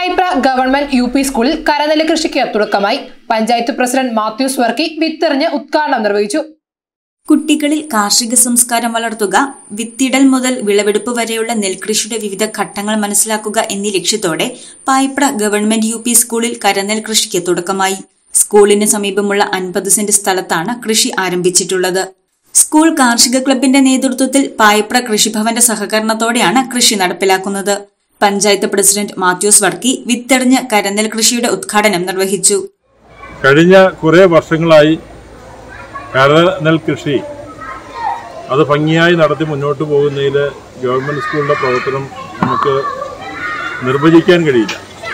Payipra government U P സ്കൂളിൽ കരനെല്ല് കൃഷിക്ക് തുടക്കമായി പഞ്ചായത്ത് പ്രസിഡന്റ് മാത്യൂസ് വർക്കി വിത്തെറിഞ്ഞ് ഉദ്ഘാടനം നിർവഹിച്ചു കുട്ടികളിൽ കാർഷിക സംസ്കാരം വളർത്തുക വിത്തിടൽ മുതൽ വിളവെടുപ്പ് വരെയുള്ള നെൽകൃഷിയുടെ വിവിധ ഘട്ടങ്ങൾ മനസ്സിലാക്കുക എന്നീ ലക്ഷ്യത്തോടെ പായിപ്ര ഗവൺമെന്റ് യു പി സ്കൂളിൽ കരനെൽ കൃഷിക്ക് തുടക്കമായി സ്കൂളിന് സമീപമുള്ള അൻപത് സെന്റ് സ്ഥലത്താണ് കൃഷി ആരംഭിച്ചിട്ടുള്ളത് സ്കൂൾ കാർഷിക ക്ലബിന്റെ നേതൃത്വത്തിൽ പായിപ്ര കൃഷിഭവന്റെ സഹകരണത്തോടെയാണ് കൃഷി നടപ്പിലാക്കുന്നത് പഞ്ചായത്ത് പ്രസിഡന്റ് മാത്യൂസ് വർക്കി വിത്തെറിഞ്ഞ് കരനെൽ കൃഷിയുടെ ഉദ്ഘാടനം നിർവഹിച്ചു കഴിഞ്ഞ കുറേ വർഷങ്ങളായി കരനെൽ കൃഷി അത് ഭംഗിയായി നടത്തി മുന്നോട്ട് പോകുന്നതിൽ ഗവൺമെൻറ് സ്കൂളിൻ്റെ പ്രവർത്തനം നമുക്ക് നിർവചിക്കാൻ കഴിയില്ല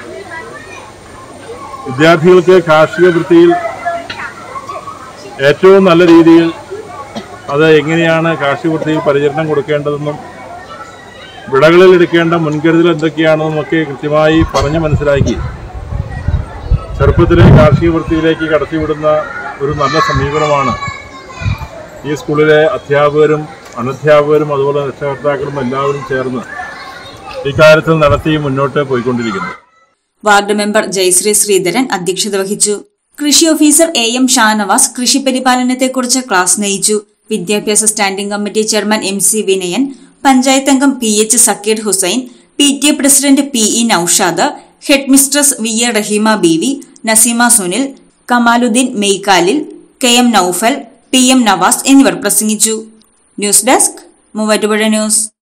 വിദ്യാർത്ഥികൾക്ക് കാർഷിക വൃത്തിയിൽ ഏറ്റവും നല്ല രീതിയിൽ അത് എങ്ങനെയാണ് കാർഷിക വൃത്തിയിൽ പരിചരണം കൊടുക്കേണ്ടതെന്നും വിളകളിൽ എടുക്കേണ്ട മുൻകരുതൽ എന്തൊക്കെയാണെന്നൊക്കെ കൃത്യമായി പറഞ്ഞ് മനസ്സിലാക്കി ചെറുപ്പത്തിലെ കാർഷിക വൃത്തിയിലേക്ക് കടത്തിവിടുന്ന ഒരു നല്ല സമീപനമാണ് ഈ സ്കൂളിലെ അധ്യാപകരും അനധ്യാപകരും അതുപോലെ രക്ഷകർത്താക്കളും എല്ലാവരും ചേർന്ന് ഇക്കാര്യത്തിൽ നടത്തി മുന്നോട്ട് പോയിക്കൊണ്ടിരിക്കുന്നത് വാർഡ് മെമ്പർ ജയശ്രീ ശ്രീധരൻ അധ്യക്ഷത വഹിച്ചു കൃഷി ഓഫീസർ എ എം ഷാനവാസ് കൃഷി പരിപാലനത്തെക്കുറിച്ച് ക്ലാസ് നയിച്ചു വിദ്യാഭ്യാസ standing committee chairman M C Vinayan panchayat അംഗം P H Zakir Hussain P T A president P E Noushad head mistress V A Raheema Beevi Naseema Sunil Kamaluddin Meykkalil K M Noufal P M Navas എന്നിവർ പ്രസംഗിച്ചു ന്യൂസ് ഡെസ്ക് മൂവാറ്റുപുഴ ന്യൂസ്